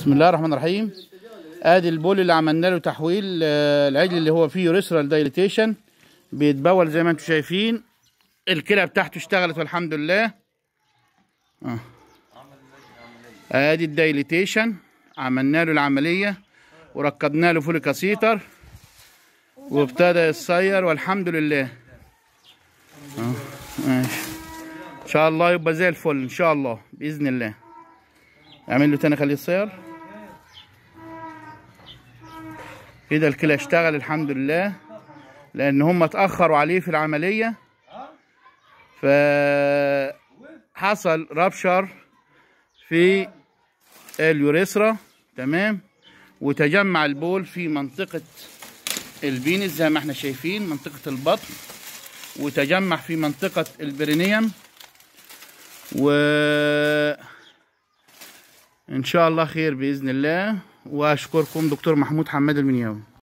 بسم الله الرحمن الرحيم ادي البول اللي عملنا له تحويل آه، العجل اللي هو فيه يوريثرال دايليتيشن بيتبول زي ما انتم شايفين الكلى بتاعته اشتغلت والحمد لله آه. ادي الدايليتيشن عملنا له العمليه وركبنا له فوليك اسيتر وابتدى يصير والحمد لله اه ماشي ان شاء الله يبقى زي الفل ان شاء الله باذن الله اعمل له تاني خليه يصير كده الكلى اشتغل الحمد لله لان هم اتاخروا عليه في العمليه فحصل رابشر في اليوريثرا تمام وتجمع البول في منطقه البينس زي ما احنا شايفين منطقه البطن وتجمع في منطقه البرينيوم و ان شاء الله خير باذن الله واشكركم دكتور محمود حماد المنياوي